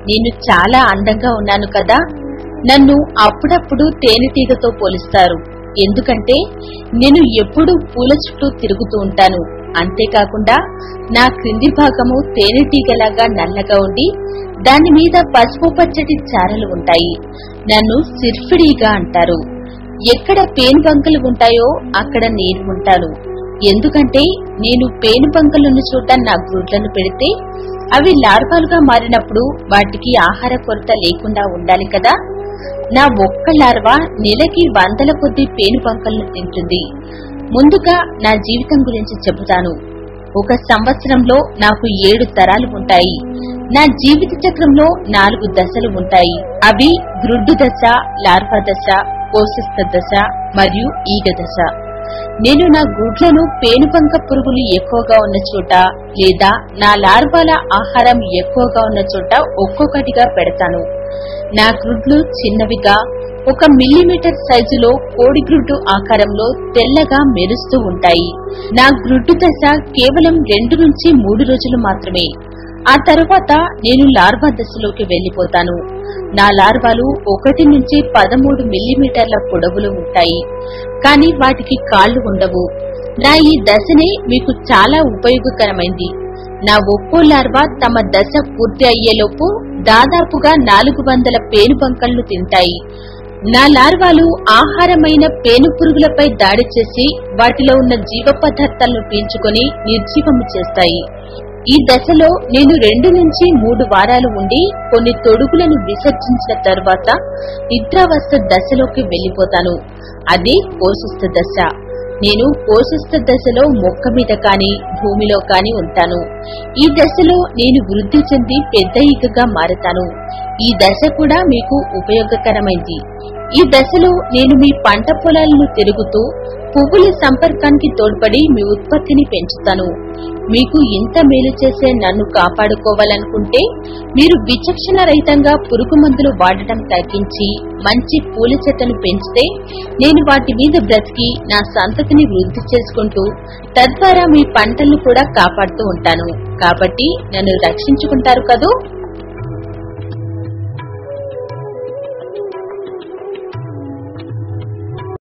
నేను చాలా అందంగా ఉన్నాను కదా నన్ను అప్పుడప్పుడు తేనెటీగతో పోలుస్తారు ఎందుకంటే నేను ఎప్పుడూ పూల చుట్టూ తిరుగుతూ ఉంటాను అంతేకాకుండా నా క్రింది భాగము తేనెటీగలాగా నల్లగా ఉండి దాని మీద పసుపు పచ్చటి చారలు ఉంటాయి నన్ను సిర్ఫిడీగా అంటారు ఎక్కడ పేను బంకలు ఉంటాయో అక్కడ నేను ఉంటాను ఎందుకంటే నేను పేను బంకలున్న చోట నా గ్రూడ్లను పెడితే అవి లార్వాలుగా మారినప్పుడు వాటికి ఆహార కొరత లేకుండా ఉండాలి కదా నా ఒక్క లార్వా నెలకి వందల కొద్ది పేను బంకలను తింటుంది ముందుగా నా జీవితం గురించి చెబుతాను ఒక సంవత్సరంలో నాకు ఏడు తరాలు ఉంటాయి నా జీవిత చక్రంలో నాలుగు దశలు ఉంటాయి అవి గ్రుడ్డు దశ లార్వా దశ కోశస్థ దశ మరియు ఈగ దశ నేను నా గుడ్లను పేనుబంక పురుగులు ఎక్కువగా ఉన్న చోట లేదా నా లార్వాల ఆహారం ఎక్కువగా ఉన్న చోట ఒక్కొక్కటిగా పెడతాను నా గ్రుడ్లు చిన్నవిగా ఒక మిల్లీమీటర్ సైజులో కోడిగ్రుడ్డు ఆకారంలో తెల్లగా మెరుస్తూ ఉంటాయి నా గ్రుడ్డు దశ కేవలం రెండు నుంచి మూడు రోజులు మాత్రమే ఆ తరువాత నేను లార్వా దశలోకి వెళ్లిపోతాను నా లార్వాలు ఒకటి నుంచి పదమూడు మిల్లీమీటర్ల పొడవులు ఉంటాయి కానీ వాటికి కాళ్లు ఉండవు నా ఈ దశనే మీకు చాలా ఉపయోగకరమైంది నా ఒక్కో లార్వా తమ దశ పూర్తి అయ్యేలోపు దాదాపుగా నాలుగు వందల పేనుబంకలను తింటాయి నా లార్వాలు ఆహారమైన పేను పురుగులపై దాడి చేసి వాటిలో ఉన్న జీవ పదార్థాలను పీల్చుకొని నిర్జీవము చేస్తాయి ఈ దశలో నేను రెండు నుంచి మూడు వారాలు ఉండి కొన్ని తొడుగులను విసర్జించిన తర్వాత నిద్రావస్థ దశలోకి వెళ్లిపోతాను అదే కోశస్థ దశ నేను కోశస్థ దశలో మొక్క మీద కాని భూమిలో కాని ఉంటాను ఈ దశలో నేను వృద్ధి చెంది పెద్ద ఈగగా మారతాను ఈ దశ కూడా మీకు ఉపయోగకరమైంది ఈ దశలో నేను మీ పంట పొలాలను తిరుగుతూ పువ్వుల సంపర్కానికి తోడ్పడి మీ ఉత్పత్తిని పెంచుతాను మీకు ఇంత మేలు చేసే నన్ను కాపాడుకోవాలనుకుంటే మీరు విచక్షణ రహితంగా పురుగు మందులు వాడటం తగ్గించి మంచి పూల చెట్లను పెంచితే నేను వాటి మీద బ్రతికి నా సంతతిని వృద్ధి చేసుకుంటూ తద్వారా మీ పంటలను కూడా కాపాడుతూ ఉంటాను కాబట్టి నన్ను రక్షించుకుంటారు కదూ